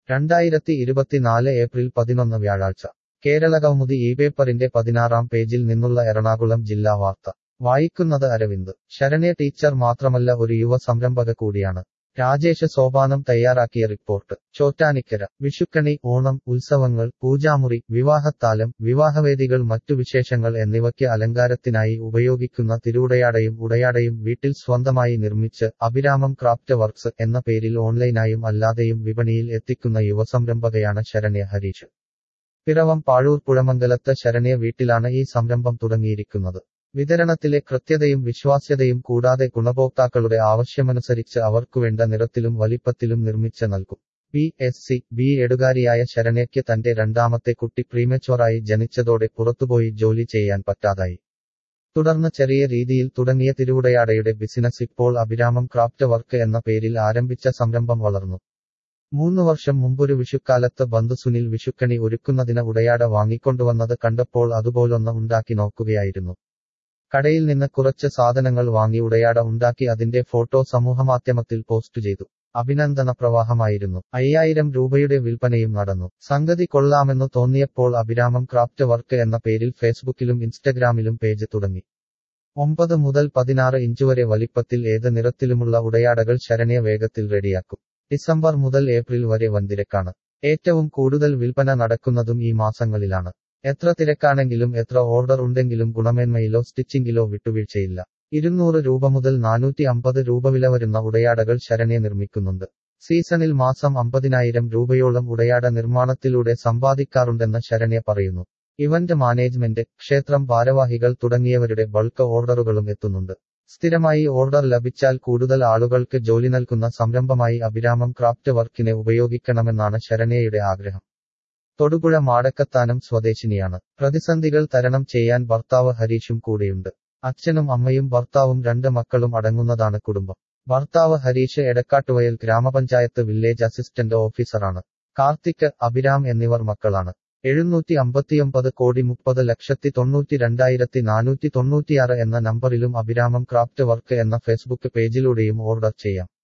രണ്ടായിരത്തി ഇരുപത്തിനാല് ഏപ്രിൽ പതിനൊന്ന് വ്യാഴാഴ്ച കേരള കൗമുദി ഈ പേപ്പറിന്റെ പതിനാറാം പേജിൽ നിന്നുള്ള എറണാകുളം ജില്ലാ വാർത്ത വായിക്കുന്നത് അരവിന്ദ് ശരണ്യ ടീച്ചർ മാത്രമല്ല ഒരു യുവ സംരംഭക കൂടിയാണ് രാജേഷ് സോപാനം തയ്യാറാക്കിയ റിപ്പോർട്ട് ചോറ്റാനിക്കര വിഷുക്കണി ഓണം ഉത്സവങ്ങൾ പൂജാമുറി വിവാഹത്താലം വിവാഹവേദികൾ മറ്റു വിശേഷങ്ങൾ എന്നിവയ്ക്ക് അലങ്കാരത്തിനായി ഉപയോഗിക്കുന്ന തിരുവുടയാടയും ഉടയാടയും വീട്ടിൽ സ്വന്തമായി നിർമ്മിച്ച് അഭിരാമം ക്രാഫ്റ്റ് വർക്ക്സ് എന്ന പേരിൽ ഓൺലൈനായും അല്ലാതെയും വിപണിയിൽ എത്തിക്കുന്ന യുവസംരംഭകയാണ് ശരണ്യ ഹരീഷ് പിറവം പാഴൂർ പുഴമംഗലത്ത് ശരണ്യ വീട്ടിലാണ് ഈ സംരംഭം തുടങ്ങിയിരിക്കുന്നത് വിതരണത്തിലെ കൃത്യതയും വിശ്വാസ്യതയും കൂടാതെ ഗുണഭോക്താക്കളുടെ ആവശ്യമനുസരിച്ച് അവർക്കുവേണ്ട നിറത്തിലും വലിപ്പത്തിലും നിർമ്മിച്ച് നൽകും ബി എസ് സി ബി എഡുകാരിയായ ശരണ്യയ്ക്ക് തന്റെ രണ്ടാമത്തെ കുട്ടി പ്രീമച്വറായി ജനിച്ചതോടെ പുറത്തുപോയി ജോലി ചെയ്യാൻ പറ്റാതായി തുടർന്ന് ചെറിയ രീതിയിൽ തുടങ്ങിയ തിരുവുടയാടയുടെ ബിസിനസ് ഇപ്പോൾ അഭിരാമം ക്രാഫ്റ്റ് വർക്ക് എന്ന പേരിൽ ആരംഭിച്ച സംരംഭം വളർന്നു മൂന്നു വർഷം മുമ്പൊരു വിഷുക്കാലത്ത് ബന്ധു സുനിൽ വിഷുക്കണി ഒരുക്കുന്നതിന് ഉടയാട വാങ്ങിക്കൊണ്ടുവന്നത് കണ്ടപ്പോൾ അതുപോലൊന്ന് ഉണ്ടാക്കി നോക്കുകയായിരുന്നു കടയിൽ നിന്ന് കുറച്ച് സാധനങ്ങൾ വാങ്ങി ഉടയാട ഉണ്ടാക്കി അതിന്റെ ഫോട്ടോ സമൂഹമാധ്യമത്തിൽ പോസ്റ്റ് ചെയ്തു അഭിനന്ദന പ്രവാഹമായിരുന്നു അയ്യായിരം രൂപയുടെ വിൽപ്പനയും നടന്നു സംഗതി കൊള്ളാമെന്നു തോന്നിയപ്പോൾ അഭിരാമം ക്രാഫ്റ്റ് വർക്ക് എന്ന പേരിൽ ഫേസ്ബുക്കിലും ഇൻസ്റ്റഗ്രാമിലും പേജ് തുടങ്ങി ഒമ്പത് മുതൽ പതിനാറ് ഇഞ്ച് വരെ വലിപ്പത്തിൽ ഏത് നിറത്തിലുമുള്ള ഉടയാടകൾ ശരണ്യ വേഗത്തിൽ റെഡിയാക്കും ഡിസംബർ മുതൽ ഏപ്രിൽ വരെ വൻതിരക്കാണ് ഏറ്റവും കൂടുതൽ വിൽപ്പന നടക്കുന്നതും ഈ മാസങ്ങളിലാണ് എത്ര തിരക്കാണെങ്കിലും എത്ര ഓർഡർ ഉണ്ടെങ്കിലും ഗുണമേന്മയിലോ സ്റ്റിച്ചിങ്ങിലോ വിട്ടുവീഴ്ചയില്ല ഇരുന്നൂറ് രൂപ മുതൽ നാനൂറ്റി അമ്പത് രൂപ വില വരുന്ന ഉടയാടകൾ ശരണ്യ നിർമ്മിക്കുന്നുണ്ട് സീസണിൽ മാസം അമ്പതിനായിരം രൂപയോളം ഉടയാട നിർമ്മാണത്തിലൂടെ സമ്പാദിക്കാറുണ്ടെന്ന് ശരണ്യ പറയുന്നു ഇവന്റ് മാനേജ്മെന്റ് ക്ഷേത്രം ഭാരവാഹികൾ തുടങ്ങിയവരുടെ ബൾക്ക് ഓർഡറുകളും എത്തുന്നുണ്ട് സ്ഥിരമായി ഓർഡർ ലഭിച്ചാൽ കൂടുതൽ ആളുകൾക്ക് ജോലി നൽകുന്ന സംരംഭമായി അഭിരാമം ക്രാഫ്റ്റ് വർക്കിനെ ഉപയോഗിക്കണമെന്നാണ് ശരണ്യയുടെ ആഗ്രഹം തൊടുപുഴ മാടക്കത്താനം സ്വദേശിനിയാണ് പ്രതിസന്ധികൾ തരണം ചെയ്യാൻ ഭർത്താവ് ഹരീഷും കൂടെയുണ്ട് അച്ഛനും അമ്മയും ഭർത്താവും രണ്ട് മക്കളും അടങ്ങുന്നതാണ് കുടുംബം ഭർത്താവ് ഹരീഷ് എടക്കാട്ടുവയൽ ഗ്രാമപഞ്ചായത്ത് വില്ലേജ് അസിസ്റ്റന്റ് ഓഫീസറാണ് കാർത്തിക് അഭിരാം എന്നിവർ മക്കളാണ് എഴുന്നൂറ്റി അമ്പത്തിയൊമ്പത് കോടി മുപ്പത് ലക്ഷത്തി തൊണ്ണൂറ്റി രണ്ടായിരത്തി നാനൂറ്റി തൊണ്ണൂറ്റിയാറ് എന്ന നമ്പറിലും അഭിരാമം ക്രാഫ്റ്റ് വർക്ക് എന്ന ഫേസ്ബുക്ക് പേജിലൂടെയും ഓർഡർ ചെയ്യാം